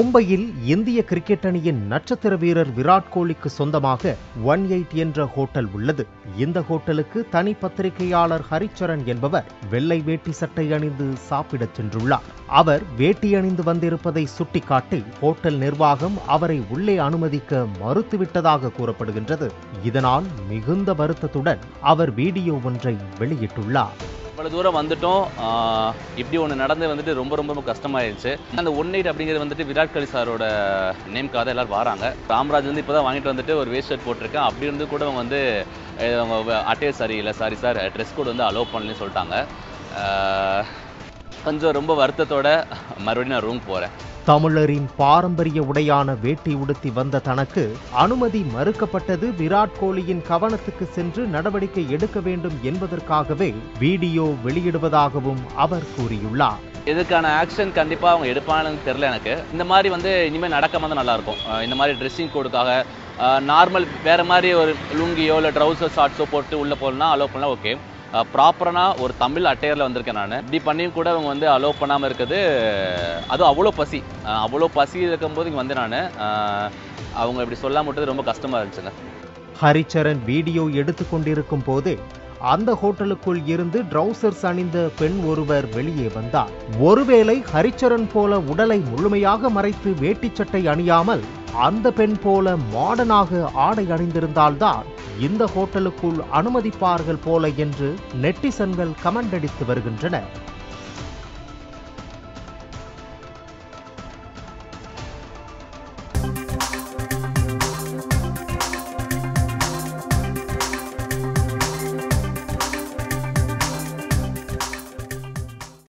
மும்பையில் இந்திய கிரிக்கெட் அணியின் நட்சத்திர வீரர் விராட் கோலிக்கு சொந்தமாக ஒன் எயிட் என்ற ஹோட்டல் உள்ளது இந்த ஹோட்டலுக்கு தனி பத்திரிகையாளர் ஹரிச்சரன் என்பவர் வெள்ளை வேட்டி சட்டை அணிந்து சாப்பிடச் சென்றுள்ளார் அவர் வேட்டி அணிந்து வந்திருப்பதை சுட்டிக்காட்டி ஹோட்டல் நிர்வாகம் அவரை உள்ளே அனுமதிக்க மறுத்துவிட்டதாக கூறப்படுகின்றது இதனால் மிகுந்த வருத்தத்துடன் அவர் வீடியோ ஒன்றை வெளியிட்டுள்ளார் இவ்வளோ தூரம் வந்துட்டோம் ஆஹ் இப்படி ஒன்று நடந்து வந்துட்டு ரொம்ப ரொம்ப ரொம்ப கஷ்டமாயிருச்சு அந்த ஒன் எயிட் அப்படிங்கிறது வந்துட்டு விராட் கோலி சாரோட நேம்க்காக தான் எல்லாரும் வராங்க ராம்ராஜ் வந்து இப்போ தான் வாங்கிட்டு வந்துட்டு ஒரு வேஸ்ட் ஷர்ட் போட்டிருக்கேன் அப்படி இருந்து கூட அவங்க வந்து அஹ் அவங்க அட்டையே சரியில்லை சாரி சார் ட்ரெஸ் கோட் வந்து அலோவ் பண்ணலன்னு சொல்லிட்டாங்க ஆஹ் கொஞ்சம் ரொம்ப வருத்தத்தோட மறுபடியும் நான் ரூம் போகிறேன் தமிழரின் பாரம்பரிய உடையான வேட்டி உடுத்தி வந்த தனக்கு அனுமதி மறுக்கப்பட்டது விராட் கோலியின் கவனத்துக்கு சென்று நடவடிக்கை எடுக்க வேண்டும் என்பதற்காகவே வீடியோ வெளியிடுவதாகவும் அவர் கூறியுள்ளார் இதுக்கான ஆக்ஷன் கண்டிப்பாக அவங்க எடுப்பாங்கன்னு தெரில எனக்கு இந்த மாதிரி வந்து இனிமேல் நடக்காம தான் நல்லாயிருக்கும் அஹ் இந்த மாதிரி ட்ரெஸ்ஸிங் கோடுக்காக நார்மல் வேறு மாதிரி ஒரு லுங்கியோ இல்லை ட்ரௌசர் ஷார்ட்ஸோ போட்டு உள்ளே போகணும்னா அலோவ் பண்ணலாம் ஓகே ப்ராப்பரான ஒரு தமிழ் அட்டையரில் வந்திருக்கேன் நான் இப்படி பண்ணியும் கூட அவங்க வந்து அலோவ் பண்ணாமல் இருக்குது அதுவும் அவ்வளோ பசி அஹ் அவ்வளோ பசி இருக்கும்போது இங்கே வந்து நான் அவங்க இப்படி சொல்லாம விட்டது ரொம்ப கஷ்டமாக இருந்துச்சுங்க ஹரிச்சரன் வீடியோ எடுத்துக்கொண்டிருக்கும் போதே அந்த ஹோட்டலுக்குள் இருந்து ட்ரௌசர்ஸ் அணிந்த பெண் ஒருவர் வெளியே வந்தார் ஒருவேளை ஹரிச்சரன் போல உடலை முழுமையாக மறைத்து வேட்டிச் சட்டை அணியாமல் அந்த பெண் போல மாடர்னாக ஆடை அணிந்திருந்தால்தான் இந்த ஹோட்டலுக்குள் அனுமதிப்பார்கள் போல என்று நெட்டிசன்கள் கமெண்ட் அடித்து வருகின்றனர்